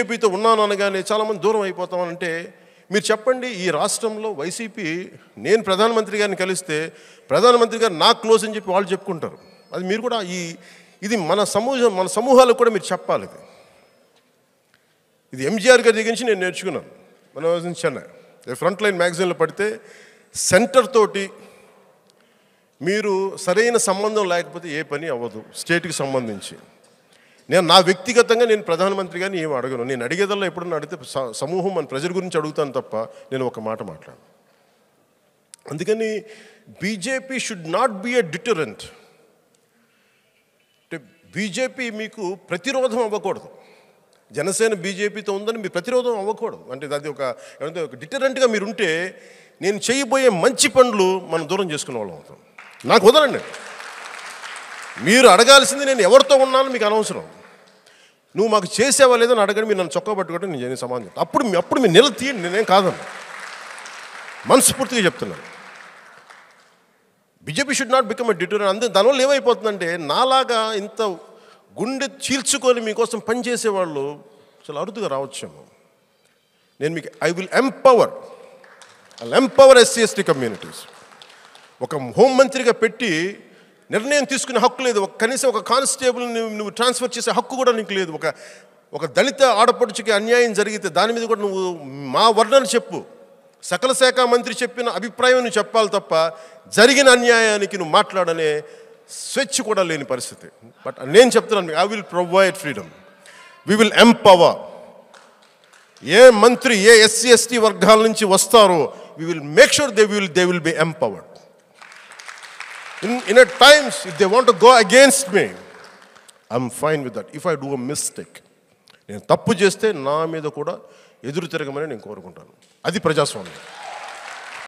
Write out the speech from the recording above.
బీజేపీతో ఉన్నాను అనగానే చాలామంది దూరం అయిపోతామనంటే మీరు చెప్పండి ఈ రాష్ట్రంలో వైసీపీ నేను ప్రధానమంత్రి గారిని కలిస్తే ప్రధానమంత్రి గారు నాకు క్లోజ్ అని చెప్పి వాళ్ళు చెప్పుకుంటారు అది మీరు కూడా ఈ ఇది మన సమూహం మన సమూహాలకు కూడా మీరు చెప్పాలి ఇది ఇది ఎంజీఆర్ గారి దగ్గర నుంచి నేను నేర్చుకున్నాను మన was in Chennai Frontline మ్యాగజైన్లో పడితే సెంటర్ తోటి మీరు సరైన సంబంధం లేకపోతే ఏ పని అవ్వదు స్టేట్కి సంబంధించి నేను నా వ్యక్తిగతంగా నేను ప్రధానమంత్రి గారిని ఏమి అడగను నేను అడిగేదల్లా ఎప్పుడన్నా అడిగితే స- సమూహం మన ప్రజల గురించి అడుగుతాను తప్ప నేను ఒక మాట మాట్లాడు అందుకని BJP should not be a deterrent అంటే బీజేపీ మీకు ప్రతిరోధం అవ్వకూడదు జనసేన బీజేపీతో ఉందని మీరు ప్రతిరోధం అవ్వకూడదు అంటే అది ఒక ఏమంటే ఒక డిటరెంట్గా మీరు ఉంటే నేను చేయబోయే మంచి పనులు మనం దూరం చేసుకునే వాళ్ళం అవుతాం నాకు వదలండి మీరు అడగాల్సింది నేను ఎవరితో ఉన్నాను మీకు అనవసరం నువ్వు మాకు చేసేవా లేదని అడగండి మీరు నన్ను చొక్కా పట్టుకుంటే నేను చేయని సమాధానం చెప్తాను. అప్పుడు మీ- అప్పుడు మీరు నిల తీయండి నేనేం కాదన్నా మనస్ఫూర్తిగా చెప్తున్నాను BJP should not become a detour అంతే దానివల్ల ఏమైపోతుందంటే నాలాగా ఇంత గుండె చీల్చుకొని మీకోసం పనిచేసే వాళ్ళు చాలా అరుదుగా రావచ్చేమో నేను మీకు I will empower I empower SC ST communities ఒక హోంమంత్రిగా పెట్టి నిర్ణయం తీసుకునే హక్కు లేదు ఒక కనీసం ఒక కానిస్టేబుల్ నువ్వు నువ్వు ట్రాన్స్ఫర్ చేసే హక్కు కూడా నీకు లేదు ఒక ఒక దళిత ఆడపడుచుకి అన్యాయం జరిగితే దాని మీద కూడా నువ్వు మా వర్ణన చెప్పు సకల శాఖ మంత్రి చెప్పిన అభిప్రాయం నువ్వు చెప్పాలి తప్ప జరిగిన అన్యాయానికి నువ్వు మాట్లాడనే స్వేచ్ఛ కూడా లేని పరిస్థితి బట్ నేను చెప్తున్నాను I will provide freedom we will empower ఏ మంత్రి ఏ ఎస్సీ ఎస్టీ వర్గాల నుంచి వస్తారో we will make sure they will they will be empowered in in a times if they want go against me I'm fine with that if I do a mistake నేను తప్పు చేస్తే నా మీద కూడా ఎదురు తిరగమని నేను కోరుకుంటాను అది ప్రజాస్వామ్యం